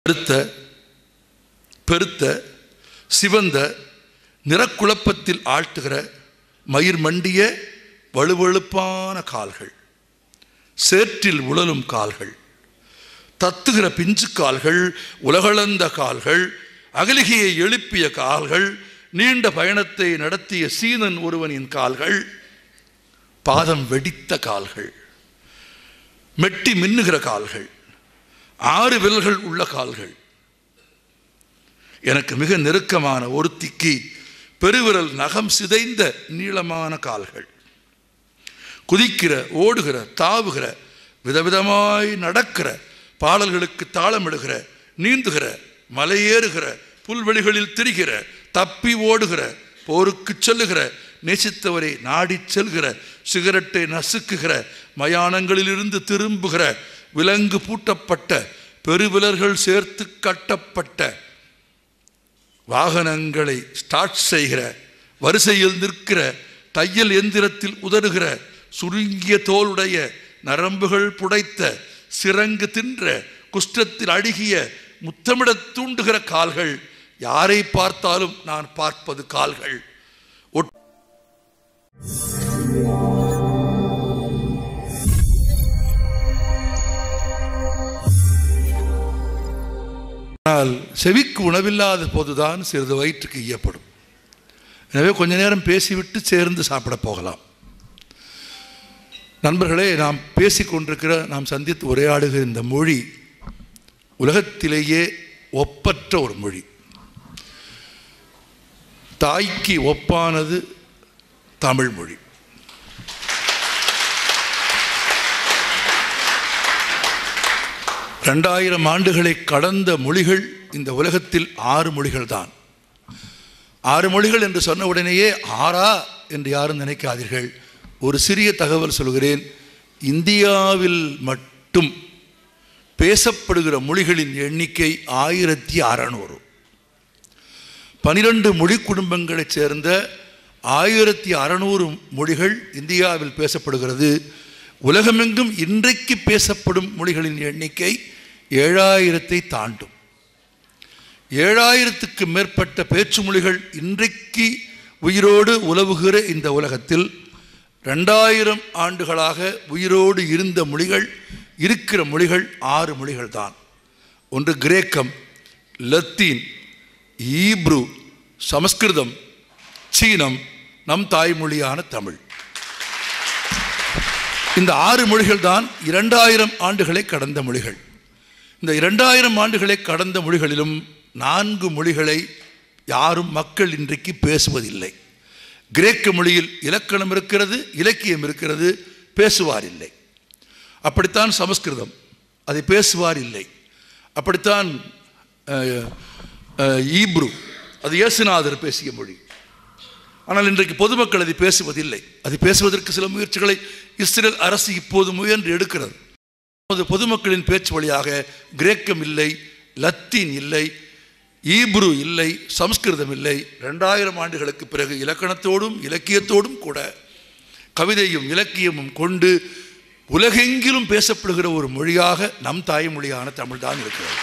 கருத்த பெருத்த சிவந்த நிறக்குழப்பத்தில் ஆழ்த்துகிற மயிர் மண்டிய வழுவழுப்பான கால்கள் சேற்றில் உழலும் கால்கள் தத்துகிற பிஞ்சு கால்கள் உலகளந்த கால்கள் அகலிகையை எழுப்பிய கால்கள் நீண்ட பயணத்தை நடத்திய சீனன் ஒருவனின் கால்கள் பாதம் வெடித்த கால்கள் மெட்டி மின்னுகிற கால்கள் ஆறு விரல்கள் உள்ள கால்கள் எனக்கு மிக நெருக்கமான ஒருத்திக்கு பெருவிரல் நகம் சிதைந்த நீளமான கால்கள் குதிக்கிற ஓடுகிற தாவுகிற விதவிதமாய் நடக்கிற பாடல்களுக்கு தாளமிடுகிற நீந்துகிற மலையேறுகிற புல்வெளிகளில் திரிகிற தப்பி ஓடுகிற போருக்கு செல்லுகிற நேசித்தவரை நாடிச் செல்கிற சிகரெட்டை நசுக்குகிற மயானங்களிலிருந்து திரும்புகிற விலங்கு பூட்டப்பட்ட பெருவிலர்கள் சேர்த்து கட்டப்பட்ட வாகனங்களை ஸ்டார்ட் செய்கிற வரிசையில் நிற்கிற தையல் எந்திரத்தில் உதறுகிற சுருங்கிய தோலுடைய நரம்புகள் புடைத்த சிறங்கு தின்ற குஷ்டத்தில் அழுகிய முத்தமிடத் தூண்டுகிற கால்கள் யாரை பார்த்தாலும் நான் பார்ப்பது கால்கள் ஒட்- ஆனால் செவிக்கு உணவில்லாத போதுதான் சிறிது வயிற்றுக்கு ஈயப்படும் எனவே கொஞ்ச நேரம் பேசிவிட்டு சேர்ந்து சாப்பிட போகலாம் நண்பர்களே நாம் பேசிக் கொண்டிருக்கிற நாம் சந்தித்து உரையாடுகிற இந்த மொழி உலகத்திலேயே ஒப்பற்ற ஒரு மொழி தாய்க்கு ஒப்பானது தமிழ் மொழி ரெண்டாயிரம் ஆண்டுகளை கடந்த மொழிகள் இந்த உலகத்தில் ஆறு மொழிகள் தான் ஆறு மொழிகள் என்று சொன்ன உடனேயே ஆறா என்று யாரும் நினைக்காதீர்கள் ஒரு சிறிய தகவல் சொல்கிறேன் இந்தியாவில் மட்டும் பேசப்படுகிற மொழிகளின் எண்ணிக்கை ஆயிரத்தி அறநூறு பனிரெண்டு மொழி குடும்பங்களைச் சேர்ந்த ஆயிரத்தி அறநூறு மொழிகள் இந்தியாவில் பேசப்படுகிறது உலகமெங்கும் இன்றைக்கு பேசப்படும் மொழிகளின் எண்ணிக்கை ஏழாயிரத்தை தாண்டும் ஏழாயிரத்துக்கு மேற்பட்ட பேச்சு மொழிகள் இன்றைக்கு உயிரோடு உலவுகிற இந்த உலகத்தில் ரெண்டாயிரம் ஆண்டுகளாக உயிரோடு இருந்த மொழிகள் இருக்கிற மொழிகள் ஆறு மொழிகள் தான் ஒன்று கிரேக்கம் லத்தீன் ஈப்ரு சமஸ்கிருதம் சீனம் நம் தாய்மொழியான தமிழ் இந்த ஆறு மொழிகள் தான் இரண்டாயிரம் ஆண்டுகளை கடந்த மொழிகள் இந்த இரண்டாயிரம் ஆண்டுகளை கடந்த மொழிகளிலும் நான்கு மொழிகளை யாரும் மக்கள் இன்றைக்கு பேசுவதில்லை கிரேக்க மொழியில் இலக்கணம் இருக்கிறது இலக்கியம் இருக்கிறது பேசுவார் இல்லை அப்படித்தான் சமஸ்கிருதம் அதை பேசுவார் இல்லை அப்படித்தான் அஹ், அஹ், ஈப்ரு அது இயேசுநாதர் பேசிய மொழி ஆனால் இன்றைக்கு பொதுமக்கள் அதை பேசுவதில்லை அது பேசுவதற்கு சில முயற்சிகளை இஸ்ரேல் அரசு இப்போது முயன்று எடுக்கிறது நமது பொதுமக்களின் பேச்சு வழியாக கிரேக்கம் இல்லை லத்தீன் இல்லை ஈப்ரு இல்லை சமஸ்கிருதம் இல்லை ரெண்டாயிரம் ஆண்டுகளுக்கு பிறகு இலக்கணத்தோடும் இலக்கியத்தோடும் கூட கவிதையும் இலக்கியமும் கொண்டு உலகெங்கிலும் பேசப்படுகிற ஒரு மொழியாக நம் தாய்மொழியான தமிழ் தான் இருக்கிறது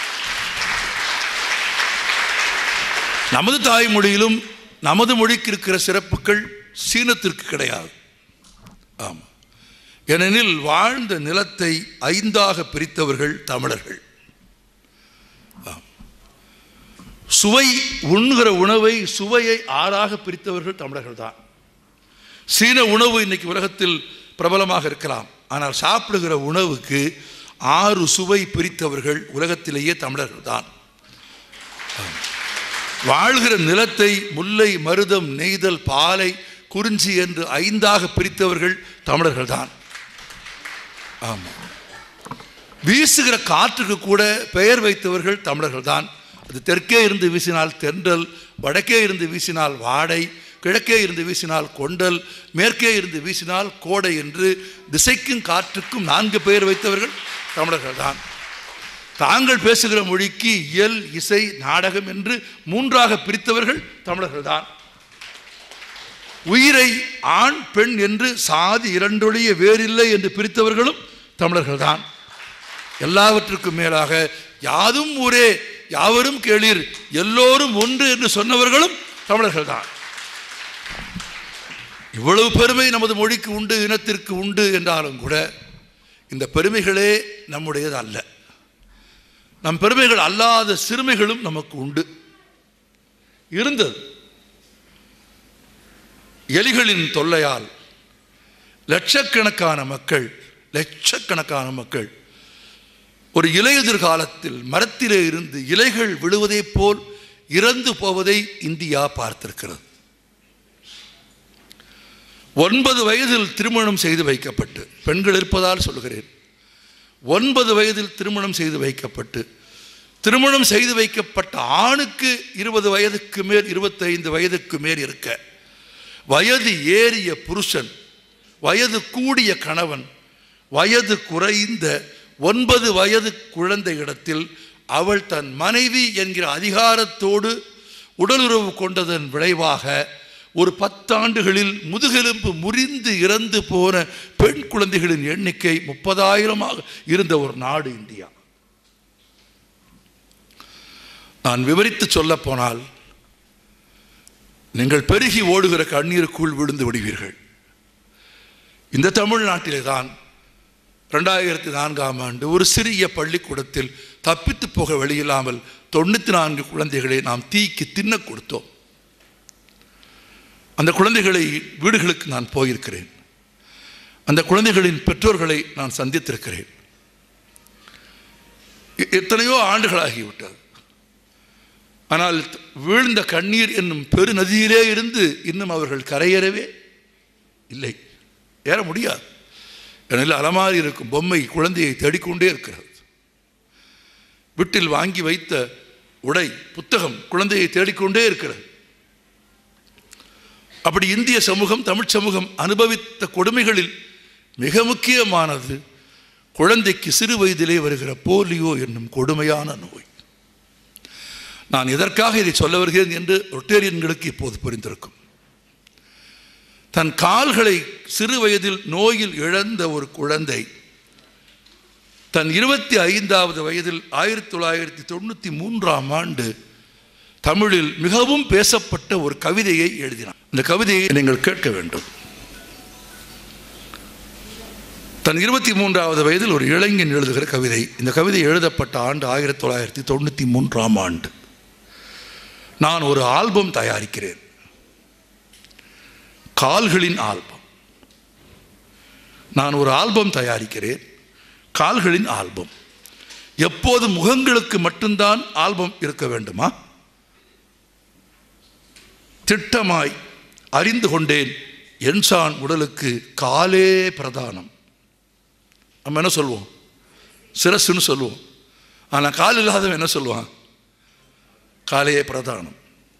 நமது தாய்மொழியிலும் நமது மொழிக்கு இருக்கிற சிறப்புகள் சீனத்திற்கு கிடையாது ஆமாம் ஏனெனில் வாழ்ந்த நிலத்தை ஐந்தாக பிரித்தவர்கள் தமிழர்கள் ஆம். சுவை உண்கிற உணவை சுவையை ஆறாக பிரித்தவர்கள் தமிழர்கள் தான் சீன உணவு இன்னைக்கு உலகத்தில் பிரபலமாக இருக்கலாம் ஆனால் சாப்பிடுகிற உணவுக்கு ஆறு சுவை பிரித்தவர்கள் உலகத்திலேயே தமிழர்கள் தான் வாழ்கிற நிலத்தை முல்லை மருதம் நெய்தல் பாலை குறிஞ்சி என்று ஐந்தாக பிரித்தவர்கள் தமிழர்கள் தான் ஆமாம் வீசுகிற காற்றுக்கு கூட பெயர் வைத்தவர்கள் தமிழர்கள் தான் அது தெற்கே இருந்து வீசினால் தென்றல் வடக்கே இருந்து வீசினால் வாடை கிழக்கே இருந்து வீசினால் கொண்டல் மேற்கே இருந்து வீசினால் கோடை என்று திசைக்கும் காற்றுக்கும் நான்கு பெயர் வைத்தவர்கள் தமிழர்கள் தான் தாங்கள் பேசுகிற மொழிக்கு இயல் இசை நாடகம் என்று மூன்றாக பிரித்தவர்கள் தமிழர்கள் தான் உயிரை ஆண் பெண் என்று சாதி இரண்டொழிய வேறில்லை என்று பிரித்தவர்களும் தமிழர்கள் தான் எல்லாவற்றுக்கும் மேலாக யாதும் ஊரே யாவரும் கேளீர் எல்லோரும் ஒன்று என்று சொன்னவர்களும் தமிழர்கள் தான் இவ்வளவு பெருமை நமது மொழிக்கு உண்டு இனத்திற்கு உண்டு என்றாலும் கூட இந்த பெருமைகளே நம்முடையது அல்ல நம் பெருமைகள் அல்லாத சிறுமைகளும் நமக்கு உண்டு இருந்தது எலிகளின் தொல்லையால் லட்சக்கணக்கான மக்கள் லட்சக்கணக்கான மக்கள் ஒரு இலையுதிர் காலத்தில் மரத்திலே இருந்து இலைகள் விழுவதைப் போல் இறந்து போவதை இந்தியா பார்த்திருக்கிறது ஒன்பது வயதில் திருமணம் செய்து வைக்கப்பட்டு பெண்கள் இருப்பதால் சொல்கிறேன் ஒன்பது வயதில் திருமணம் செய்து வைக்கப்பட்டு திருமணம் செய்து வைக்கப்பட்ட ஆணுக்கு இருபது வயதுக்கு மேல் இருபத்தைந்து வயதுக்கு மேல் இருக்க வயது ஏறிய புருஷன் வயது கூடிய கணவன் வயது குறைந்த ஒன்பது வயது குழந்தை இடத்தில் அவள் தன் மனைவி என்கிற அதிகாரத்தோடு உடலுறவு கொண்டதன் விளைவாக ஒரு பத்தாண்டுகளில் முதுகெலும்பு முறிந்து இறந்து போன பெண் குழந்தைகளின் எண்ணிக்கை முப்பதாயிரமாக இருந்த ஒரு நாடு இந்தியா நான் விவரித்து சொல்ல போனால் நீங்கள் பெருகி ஓடுகிற கண்ணீருக்குள் விழுந்து விடுவீர்கள் இந்த தமிழ்நாட்டிலே தான் ரெண்டாயிரத்தி நான்காம் ஆண்டு ஒரு சிறிய பள்ளிக்கூடத்தில் தப்பித்து போக வழியில்லாமல் தொண்ணூற்றி நான்கு குழந்தைகளை நாம் தீக்கு தின்ன கொடுத்தோம் அந்த குழந்தைகளை வீடுகளுக்கு நான் போயிருக்கிறேன் அந்த குழந்தைகளின் பெற்றோர்களை நான் சந்தித்திருக்கிறேன் எ- எத்தனையோ ஆண்டுகளாகிவிட்டது ஆனால் த- வீழ்ந்த கண்ணீர் என்னும் பெருநதியிலே இருந்து இன்னும் அவர்கள் கரையேறவே இல்லை ஏற முடியாது ஏனெனில் அலமாரி இருக்கும் பொம்மை குழந்தையை தேடிக்கொண்டே இருக்கிறது வீட்டில் வாங்கி வைத்த உடை புத்தகம் குழந்தையை தேடிக்கொண்டே இருக்கிறது அப்படி இந்திய சமூகம் தமிழ் சமூகம் அனுபவித்த கொடுமைகளில் மிக முக்கியமானது குழந்தைக்கு சிறு வயதிலே வருகிற போலியோ என்னும் கொடுமையான நோய் நான் எதற்காக இதை சொல்ல வருகிறேன் என்று ரொட்டேரியன்களுக்கு இப்போது புரிந்திருக்கும் தன் கால்களை சிறு வயதில் நோயில் இழந்த ஒரு குழந்தை தன் இருபத்தி ஐந்தாவது வயதில் ஆயிரத்தி தொள்ளாயிரத்தி தொண்ணூற்றி மூன்றாம் ஆண்டு தமிழில் மிகவும் பேசப்பட்ட ஒரு கவிதையை எழுதினார் இந்த கவிதையை நீங்கள் கேட்க வேண்டும் தன் இருபத்தி மூன்றாவது வயதில் ஒரு இளைஞன் எழுதுகிற கவிதை இந்த கவிதை எழுதப்பட்ட ஆண்டு ஆயிரத்தி தொள்ளாயிரத்தி தொண்ணூற்றி மூன்றாம் ஆண்டு நான் ஒரு ஆல்பம் தயாரிக்கிறேன் கால்களின் ஆல்பம் நான் ஒரு ஆல்பம் தயாரிக்கிறேன் கால்களின் ஆல்பம் எப்போது முகங்களுக்கு மட்டும்தான் ஆல்பம் இருக்க வேண்டுமா திட்டமாய் அறிந்து கொண்டேன் என்சான் உடலுக்கு காலே பிரதானம் நம்ம என்ன சொல்லுவோம் சிரசுன்னு சொல்லுவோம் ஆனால் கால் இல்லாதவன் என்ன சொல்லுவான் காலே பிரதானம்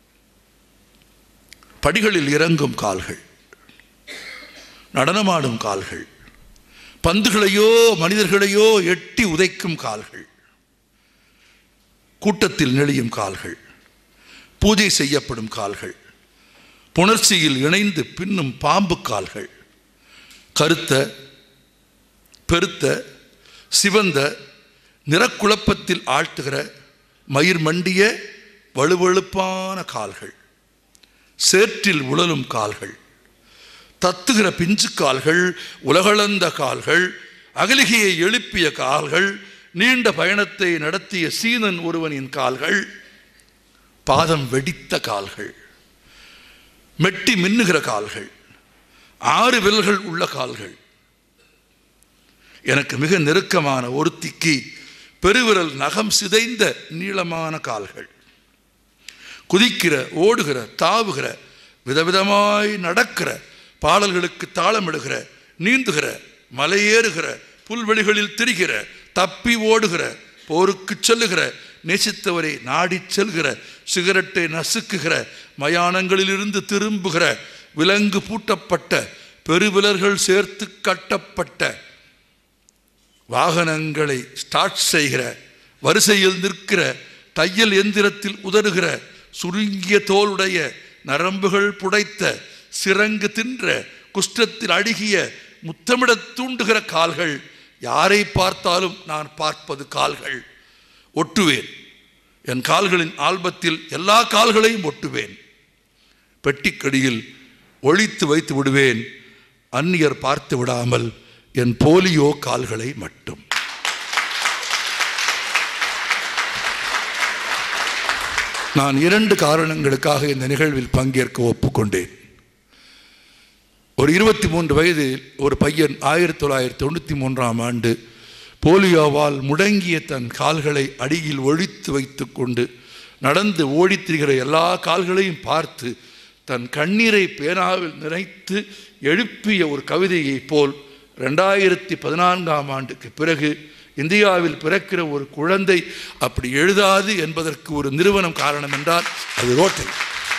படிகளில் இறங்கும் கால்கள் நடனமாடும் கால்கள் பந்துகளையோ மனிதர்களையோ எட்டி உதைக்கும் கால்கள் கூட்டத்தில் நெளியும் கால்கள் பூஜை செய்யப்படும் கால்கள் புணர்ச்சியில் இணைந்து பின்னும் பாம்பு கால்கள் கருத்த பெருத்த சிவந்த நிறக்குழப்பத்தில் ஆழ்த்துகிற மயிர் மண்டிய வழுவழுப்பான கால்கள் சேற்றில் உழலும் கால்கள் தத்துகிற பிஞ்சு கால்கள் உலகளந்த கால்கள் அகலிகையை எழுப்பிய கால்கள் நீண்ட பயணத்தை நடத்திய சீனன் ஒருவனின் கால்கள் பாதம் வெடித்த கால்கள் மெட்டி மின்னுகிற கால்கள் ஆறு விரல்கள் உள்ள கால்கள் எனக்கு மிக நெருக்கமான ஒருத்திக்கு பெருவிரல் நகம் சிதைந்த நீளமான கால்கள் குதிக்கிற ஓடுகிற தாவுகிற விதவிதமாய் நடக்கிற பாடல்களுக்கு தாளமிடுகிற நீந்துகிற மலையேறுகிற புல்வெளிகளில் திரிகிற தப்பி ஓடுகிற போருக்கு செல்லுகிற நேசித்தவரை நாடிச் செல்கிற சிகரெட்டை நசுக்குகிற மயானங்களிலிருந்து திரும்புகிற விலங்கு பூட்டப்பட்ட பெருவிலர்கள் சேர்த்து கட்டப்பட்ட வாகனங்களை ஸ்டார்ட் செய்கிற வரிசையில் நிற்கிற தையல் எந்திரத்தில் உதறுகிற சுருங்கிய தோலுடைய நரம்புகள் புடைத்த சிறங்கு தின்ற குஷ்டத்தில் அழுகிய முத்தமிடத் தூண்டுகிற கால்கள் யாரை பார்த்தாலும் நான் பார்ப்பது கால்கள் ஒட்டுவேன் என் கால்களின் ஆல்பத்தில் எல்லா கால்களையும் ஒட்டுவேன் பெட்டிக்கடியில் ஒழித்து வைத்து விடுவேன் அந்நியர் பார்த்து விடாமல் என் போலியோ கால்களை மட்டும் நான் இரண்டு காரணங்களுக்காக இந்த நிகழ்வில் பங்கேற்க ஒப்புக்கொண்டேன் ஒரு இருபத்தி மூன்று வயதில் ஒரு பையன் ஆயிரத்தி தொள்ளாயிரத்தி தொண்ணூற்றி மூன்றாம் ஆண்டு போலியோவால் முடங்கிய தன் கால்களை அடியில் ஒழித்து வைத்து கொண்டு நடந்து ஓடித் திரிகிற எல்லா கால்களையும் பார்த்து தன் கண்ணீரை பேனாவில் நிறைத்து எழுப்பிய ஒரு கவிதையைப் போல் ரெண்டாயிரத்தி பதினான்காம் ஆண்டுக்கு பிறகு இந்தியாவில் பிறக்கிற ஒரு குழந்தை அப்படி எழுதாது என்பதற்கு ஒரு நிறுவனம் காரணம் என்றால் அது ரோட்டரி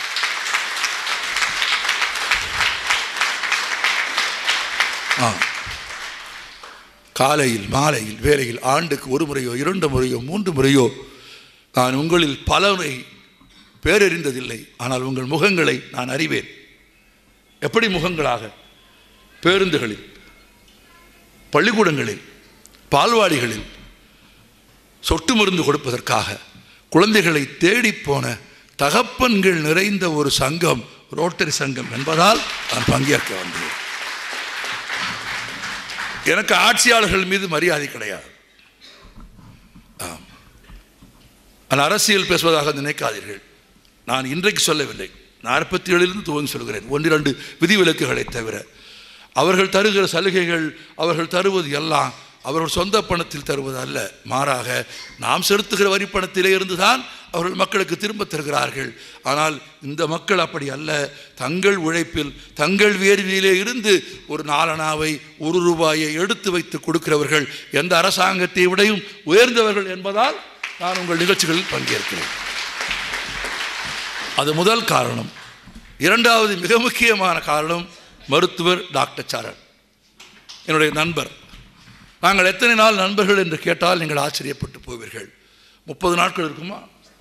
ஆ காலையில் மாலையில் வேலையில் ஆண்டுக்கு ஒரு முறையோ இரண்டு முறையோ மூன்று முறையோ நான் உங்களில் பலரை பேரறிந்ததில்லை ஆனால் உங்கள் முகங்களை நான் அறிவேன் எப்படி முகங்களாக பேருந்துகளில் பள்ளிக்கூடங்களில் பால்வாடிகளில் சொட்டு மருந்து கொடுப்பதற்காக குழந்தைகளை தேடிப் போன தகப்பன்கள் நிறைந்த ஒரு சங்கம் ரோட்டரி சங்கம் என்பதால் நான் பங்கேற்க வந்தேன் எனக்கு ஆட்சியாளர்கள் மீது மரியாதை கிடையாது ஆம். ஆனால் அரசியல் பேசுவதாக நினைக்காதீர்கள் நான் இன்றைக்கு சொல்லவில்லை நாற்பத்தி ஏழிலிருந்து துவங்கி சொல்கிறேன் ஒன்றிரண்டு விதிவிலக்குகளை தவிர அவர்கள் தருகிற சலுகைகள் அவர்கள் தருவது எல்லாம் அவர்கள் சொந்த பணத்தில் தருவது அல்ல மாறாக நாம் செலுத்துகிற வரி பணத்திலே இருந்துதான் அவர்கள் மக்களுக்கு திரும்ப தருகிறார்கள் ஆனால் இந்த மக்கள் அப்படி அல்ல தங்கள் உழைப்பில் தங்கள் வேர்வியிலே இருந்து ஒரு நாலனாவை ஒரு ரூபாயை எடுத்து வைத்து கொடுக்கிறவர்கள் எந்த அரசாங்கத்தை விடையும் உயர்ந்தவர்கள் என்பதால் நான் உங்கள் நிகழ்ச்சிகளில் பங்கேற்கிறேன் அது முதல் காரணம் இரண்டாவது மிக முக்கியமான காரணம் மருத்துவர் டாக்டர் சரண் என்னுடைய நண்பர் நாங்கள் எத்தனை நாள் நண்பர்கள் என்று கேட்டால் நீங்கள் ஆச்சரியப்பட்டு போவீர்கள் முப்பது நாட்கள் இருக்குமா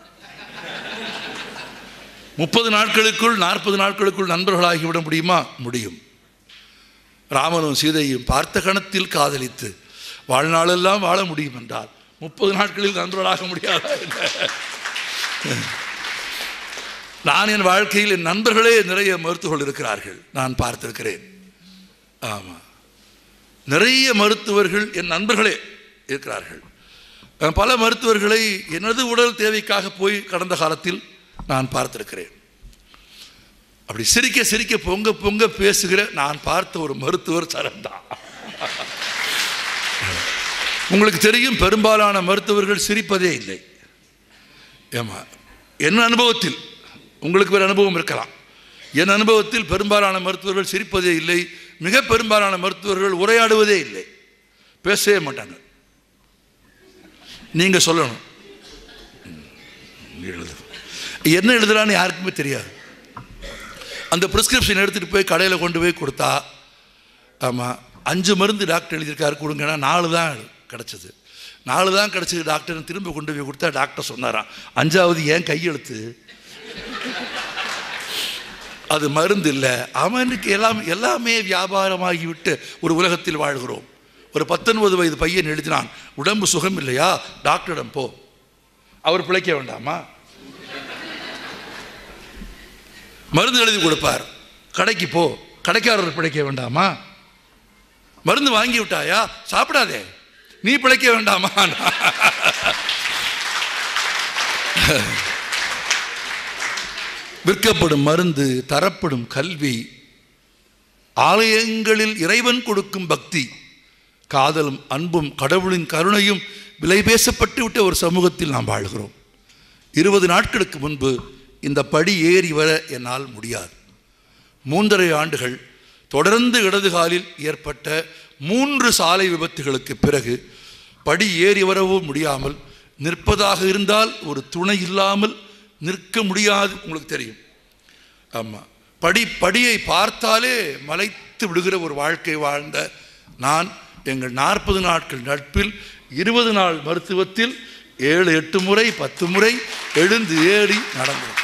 முப்பது நாட்களுக்குள் நாற்பது நாட்களுக்குள் நண்பர்களாகிவிட முடியுமா முடியும் ராமனும் சீதையும் பார்த்த கணத்தில் காதலித்து வாழ்நாளெல்லாம் வாழ முடியும் என்றால் முப்பது நாட்களில் நண்பர்களாக முடியாதா என்ன? நான் என் வாழ்க்கையில் என் நண்பர்களே நிறைய மருத்துவர்கள் இருக்கிறார்கள் நான் பார்த்திருக்கிறேன் ஆமாம் நிறைய மருத்துவர்கள் என் நண்பர்களே இருக்கிறார்கள் அஹ் பல மருத்துவர்களை எனது உடல் தேவைக்காக போய் கடந்த காலத்தில் நான் பார்த்திருக்கிறேன் அப்படி சிரிக்க சிரிக்க பொங்க பொங்க பேசுகிற நான் பார்த்த ஒரு மருத்துவர் சரண்டா உங்களுக்கு தெரியும் பெரும்பாலான மருத்துவர்கள் சிரிப்பதே இல்லை ஏமா என் அனுபவத்தில் உங்களுக்கு வேறு அனுபவம் இருக்கலாம் என் அனுபவத்தில் பெரும்பாலான மருத்துவர்கள் சிரிப்பதே இல்லை மிக பெரும்பாலான மருத்துவர்கள் உரையாடுவதே இல்லை பேசவே மாட்டாங்க நீங்க சொல்லணும் ம், எழுது என்ன எழுதுறான்னு யாருக்குமே தெரியாது அந்த ப்ரிஸ்கிரிப்ஷன் எடுத்துகிட்டு போய் கடையில் கொண்டு போய் கொடுத்தா ஆமாம் அஞ்சு மருந்து டாக்டர் எழுதியிருக்காரு கொடுங்கன்னா நாலு தான் கிடச்சிது நாலு தான் கிடச்சிது டாக்டர் திரும்ப கொண்டு போய் கொடுத்தா டாக்டர் சொன்னாராம் அஞ்சாவது ஏன் கையெழுத்து அது மருந்து இல்லை அவனுக்கு எல்லாம் எல்லாமே வியாபாரமாகிவிட்டு ஒரு உலகத்தில் வாழ்கிறோம் ஒரு பத்தொன்பது வயது பையன் எழுதினான் உடம்பு சுகம் இல்லையா டாக்டரிடம் போ அவர் பிழைக்க வேண்டாமா மருந்து எழுதி கொடுப்பார் கடைக்கு போ கடைக்காரர் பிழைக்க வேண்டாமா மருந்து வாங்கி விட்டாயா சாப்பிடாதே நீ பிழைக்க வேண்டாமா விற்கப்படும் மருந்து தரப்படும் கல்வி ஆலயங்களில் இறைவன் கொடுக்கும் பக்தி காதலும் அன்பும் கடவுளின் கருணையும் விலை பேசப்பட்டு விட்ட ஒரு சமூகத்தில் நாம் வாழ்கிறோம் இருபது நாட்களுக்கு முன்பு இந்த படி ஏறி வர என்னால் முடியாது மூன்றரை ஆண்டுகள் தொடர்ந்து இடது காலில் ஏற்பட்ட மூன்று சாலை விபத்துகளுக்கு பிறகு படி ஏறி வரவும் முடியாமல் நிற்பதாக இருந்தால் ஒரு துணை இல்லாமல் நிற்க முடியாது உங்களுக்கு தெரியும் ஆமாம் படி படியை பார்த்தாலே மலைத்து விடுகிற ஒரு வாழ்க்கை வாழ்ந்த நான் எங்கள் நாற்பது நாட்கள் நட்பில் இருபது நாள் மருத்துவத்தில் ஏழு எட்டு முறை பத்து முறை எழுந்து ஏறி நடந்திருக்கிறேன்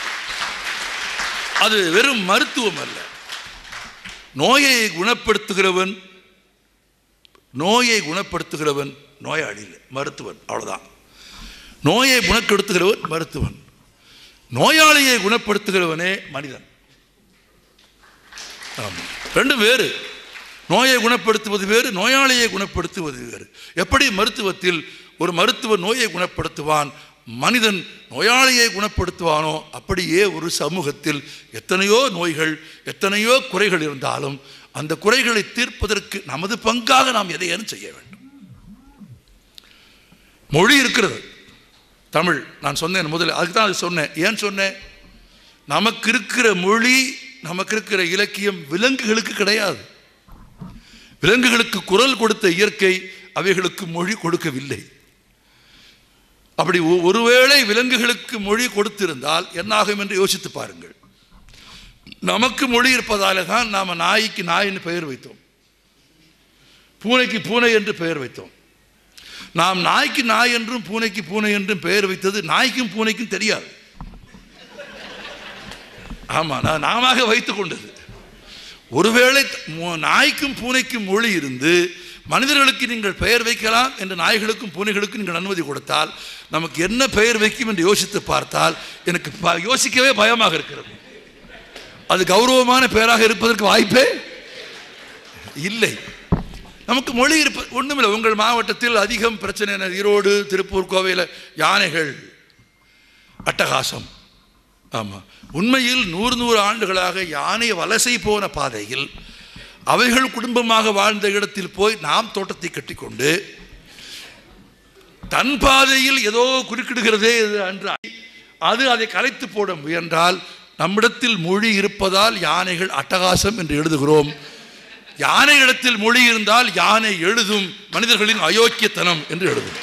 அது வெறும் மருத்துவம் அல்ல நோயை குணப்படுத்துகிறவன் நோயை குணப்படுத்துகிறவன் நோயாளி இல்லை மருத்துவன் அவ்வளோதான் நோயை குணப்படுத்துகிறவன் மருத்துவன் நோயாளியை குணப்படுத்துகிறவனே மனிதன் ஆமாம் ரெண்டும் வேறு நோயை குணப்படுத்துவது வேறு நோயாளியை குணப்படுத்துவது வேறு எப்படி மருத்துவத்தில் ஒரு மருத்துவர் நோயை குணப்படுத்துவான் மனிதன் நோயாளியை குணப்படுத்துவானோ அப்படியே ஒரு சமூகத்தில் எத்தனையோ நோய்கள் எத்தனையோ குறைகள் இருந்தாலும் அந்த குறைகளை தீர்ப்பதற்கு நமது பங்காக நாம் எதையேனும் செய்ய வேண்டும் மொழி இருக்கிறது தமிழ் நான் சொன்னேன் முதல்ல அதுக்கு தான் அது சொன்னேன் ஏன் சொன்னேன் நமக்கு இருக்கிற மொழி நமக்கு இருக்கிற இலக்கியம் விலங்குகளுக்கு கிடையாது விலங்குகளுக்கு குரல் கொடுத்த இயற்கை அவைகளுக்கு மொழி கொடுக்கவில்லை அப்படி ஒ- ஒருவேளை விலங்குகளுக்கு மொழி கொடுத்திருந்தால் என்னாகும் என்று யோசித்து பாருங்கள் நமக்கு மொழி இருப்பதால தான் நாம் நாய்க்கு நாயின்னு பெயர் வைத்தோம் பூனைக்கு பூனை என்று பெயர் வைத்தோம் நாம் நாய்க்கு நாய் என்றும் பூனைக்கு பூனை என்றும் பெயர் வைத்தது நாய்க்கும் பூனைக்கும் தெரியாது ஆமா நான் நாமாக வைத்துக் கொண்டது ஒருவேளை மு- நாய்க்கும் பூனைக்கும் மொழி இருந்து மனிதர்களுக்கு நீங்கள் பெயர் வைக்கலாம் என்று நாய்களுக்கும் பூனைகளுக்கும் நீங்கள் அனுமதி கொடுத்தால் நமக்கு என்ன பெயர் வைக்கும் என்று யோசித்து பார்த்தால் எனக்கு ப- யோசிக்கவே பயமாக இருக்கிறது அது கௌரவமான பெயராக இருப்பதற்கு வாய்ப்பே இல்லை நமக்கு மொழி இருப்ப ஒண்ணுமில்லை உங்கள் மாவட்டத்தில் அதிகம் பிரச்சனை என்ன ஈரோடு திருப்பூர் கோவையில் யானைகள் அட்டகாசம் ஆமாம் உண்மையில் நூறு நூறு ஆண்டுகளாக யானை வலசை போன பாதையில் அவைகள் குடும்பமாக வாழ்ந்த இடத்தில் போய் நாம் தோட்டத்தை கட்டிக்கொண்டு தன் பாதையில் ஏதோ குறுக்கிடுகிறதே இது அன்று அது அதை கலைத்து போட முயன்றால் நம்மிடத்தில் மொழி இருப்பதால் யானைகள் அட்டகாசம் என்று எழுதுகிறோம் யானை இடத்தில் மொழி இருந்தால் யானை எழுதும் மனிதர்களின் அயோக்கியத்தனம் என்று எழுதும்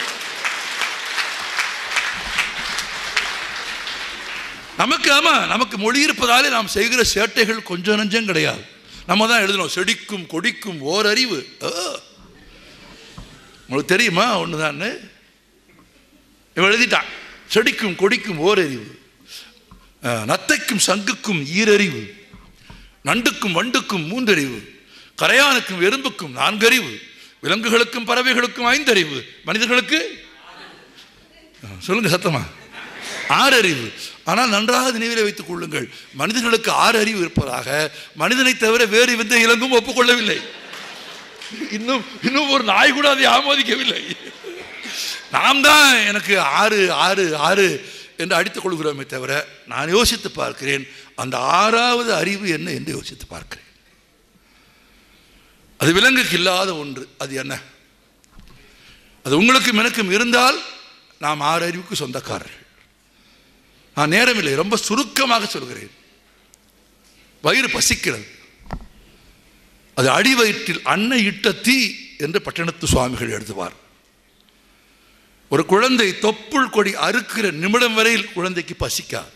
நமக்கு ஆமா நமக்கு மொழி இருப்பதாலே நாம் செய்கிற சேட்டைகள் கொஞ்சம் நஞ்சம் கிடையாது நம்ம தான் எழுதணும் செடிக்கும் கொடிக்கும் ஓரறிவு ஆ. உங்களுக்கு தெரியுமா ஒண்ணுதான் இவன் எழுதிட்டான் செடிக்கும் கொடிக்கும் ஓரறிவு ஆ, நத்தைக்கும் சங்குக்கும் ஈரறிவு நண்டுக்கும் வண்டுக்கும் மூன்றறிவு கரையானுக்கும் எறும்புக்கும் நான்கறிவு விலங்குகளுக்கும் பறவைகளுக்கும் ஐந்தறிவு மனிதர்களுக்கு ஆ, சொல்லுங்க சத்தமா ஆறு அறிவு ஆனால் நன்றாக நினைவில் வைத்துக் கொள்ளுங்கள் மனிதர்களுக்கு ஆறு அறிவு இருப்பதாக மனிதனை தவிர வேறு எந்த இலங்கும் ஒப்புக்கொள்ளவில்லை இன்னும் இன்னும் ஒரு நாய் கூட அதை ஆமோதிக்கவில்லை நாம் தான் எனக்கு ஆறு ஆறு ஆறு என்று அடித்துக் கொள்கிறோமே தவிர நான் யோசித்து பார்க்கிறேன் அந்த ஆறாவது அறிவு என்ன என்று யோசித்து பார்க்கிறேன் அது விலங்குக்கு இல்லாத ஒன்று அது என்ன அது உங்களுக்கும் எனக்கும் இருந்தால் நாம் ஆறு அறிவுக்கு சொந்தக்காரர்கள் நான் நேரமில்லை ரொம்ப சுருக்கமாக சொல்கிறேன் வயிறு பசிக்கிறது அது அடி வயிற்றில் அன்னை இட்ட தீ என்று பட்டணத்து சுவாமிகள் எழுதுவார் ஒரு குழந்தை தொப்புள் கொடி அறுக்கிற நிமிடம் வரையில் குழந்தைக்கு பசிக்காது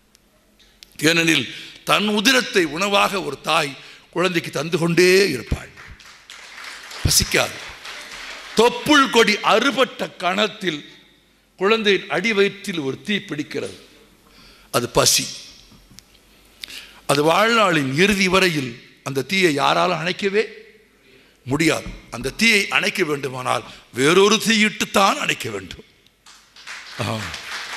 ஏனெனில் தன் உதிரத்தை உணவாக ஒரு தாய் குழந்தைக்கு தந்து கொண்டே இருப்பாள் பசிக்காது தொப்புள் கொடி அறுபட்ட கணத்தில் குழந்தையின் அடி வயிற்றில் ஒரு தீ பிடிக்கிறது அது பசி அது வாழ்நாளின் இறுதி வரையில் அந்த தீயை யாராலும் அணைக்கவே முடியாது அந்த தீயை அணைக்க வேண்டுமானால் வேறொரு தீயிட்டுத்தான் அணைக்க வேண்டும் ஆம்.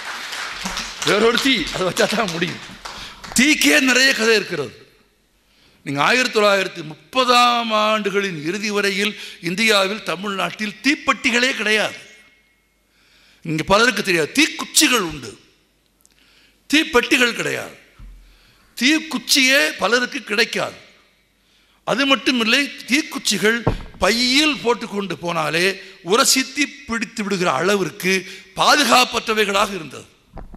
வேறொரு தீ அதை வச்சா தான் முடியும் தீக்கே நிறைய கதை இருக்கிறது நீங்கள் ஆயிரத்தி தொள்ளாயிரத்தி முப்பதாம் ஆண்டுகளின் இறுதி வரையில் இந்தியாவில் தமிழ்நாட்டில் தீப்பெட்டிகளே கிடையாது இங்கே பலருக்கு தெரியாது தீக்குச்சிகள் உண்டு தீப்பெட்டிகள் கிடையாது தீக்குச்சியே பலருக்கு கிடைக்காது அது மட்டும் இல்லை தீக்குச்சிகள் பையில் போட்டுக்கொண்டு போனாலே உரசி தீ பிடித்து விடுகிற அளவிற்கு பாதுகாப்பற்றவைகளாக இருந்தது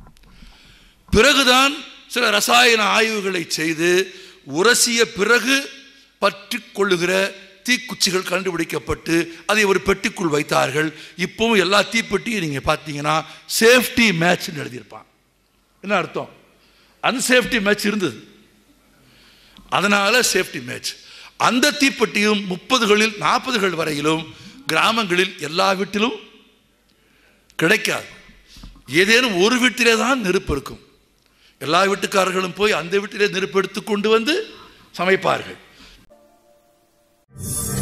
பிறகுதான் சில ரசாயன ஆய்வுகளை செய்து உரசிய பிறகு பற்றி கொள்ளுகிற தீக்குச்சிகள் கண்டுபிடிக்கப்பட்டு அதை ஒரு பெட்டிக்குள் வைத்தார்கள் இப்பவும் எல்லா தீப்பெட்டியும் நீங்கள் பார்த்தீங்கன்னா சேஃப்டி மேட்ச்னு எழுதியிருப்பான் என்ன அர்த்தம் அன்சேஃப்டி மேட்ச் இருந்தது அதனால சேஃப்டி மேட்ச் அந்த தீப்பெட்டியும் முப்பதுகளில் நாற்பதுகள் வரையிலும் கிராமங்களில் எல்லா வீட்டிலும் கிடைக்காது ஏதேனும் ஒரு வீட்டிலே தான் நெருப்பு இருக்கும் எல்லா வீட்டுக்காரர்களும் போய் அந்த வீட்டிலே நெருப்பு எடுத்து கொண்டு வந்து சமைப்பார்கள்